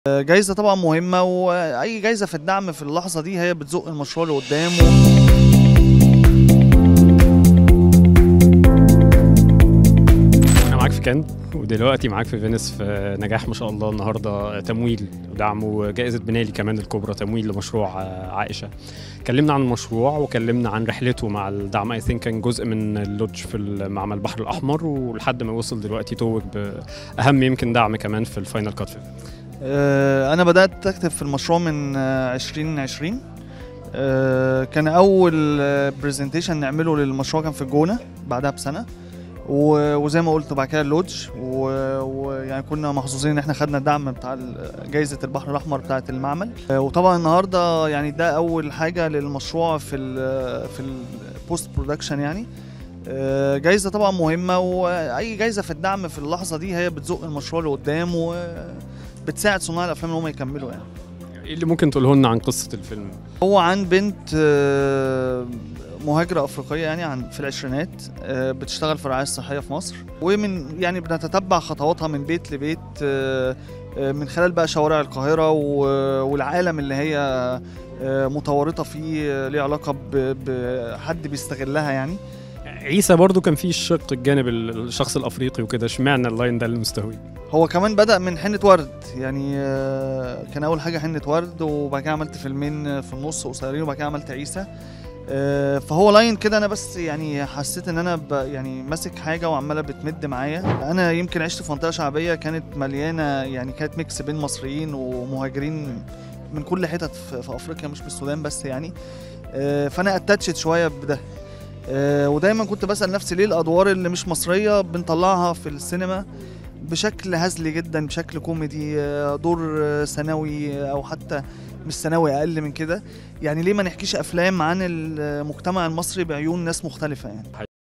جايزة طبعا مهمة وأي جايزة في الدعم في اللحظة دي هي بتزق المشروع لقدام و... انا معاك في كان ودلوقتي معاك في فينيس في نجاح ما شاء الله النهارده تمويل ودعم وجائزه بنالي كمان الكبرى تمويل لمشروع عائشه كلمنا عن المشروع وكلمنا عن رحلته مع الدعم اي ثينك كان جزء من اللودج في معمل البحر الاحمر ولحد ما وصل دلوقتي توج باهم يمكن دعم كمان في الفاينل كات آه، أنا بدأت أكتب في المشروع من آه، 2020 آه، كان أول برزنتيشن نعمله للمشروع كان في الجونة بعدها بسنة و- وزي ما قلت بعد كده اللودج و- ويعني كنا محظوظين ان احنا خدنا الدعم بتاع ال- جايزه البحر الاحمر بتاعه المعمل آه، وطبعا النهارده يعني ده اول حاجه للمشروع في ال في البوست برودكشن يعني آه، جايزه طبعا مهمه واي جايزه في الدعم في اللحظه دي هي بتزق المشروع لقدام وبتساعد صناع الافلام ان هم يكملوا يعني ايه اللي ممكن تقوله لنا عن قصه الفيلم هو عن بنت آه، مهاجرة أفريقية يعني عن في العشرينات آه، بتشتغل في الرعاية الصحية في مصر ومن يعني بنتتبع خطواتها من بيت لبيت آه، آه، من خلال بقى شوارع القاهرة و- والعالم اللي هي آه، متورطة فيه آه، ليه علاقة ب- بحد بيستغلها يعني عيسى برضو كان فيه الشق الجانب الشخص الافريقي وكده اشمعنى اللاين ده المستهوي هو كمان بدأ من حنة ورد يعني آه، كان أول حاجة حنة ورد وبعد كده عملت فيلمين في النص قصيرين وبعد كده عملت عيسى آه، فهو لاين كده أنا بس يعني حسيت إن أنا ب- يعني ماسك حاجة وعمالة بتمد معايا أنا يمكن عشت في منطقة شعبية كانت مليانة يعني كانت ميكس بين مصريين ومهاجرين من كل حتت في في أفريقيا مش في السودان بس يعني آه، فأنا اتاتشت شوية بده آه، ودايما كنت بسأل نفسي ليه الأدوار اللي مش مصرية بنطلعها في السينما بشكل هزلي جدا بشكل كوميدي آه، دور آه، ثانوي آه، او حتى مش ثانوي اقل من كده يعني ليه ما نحكيش افلام عن المجتمع المصري بعيون ناس مختلفه يعني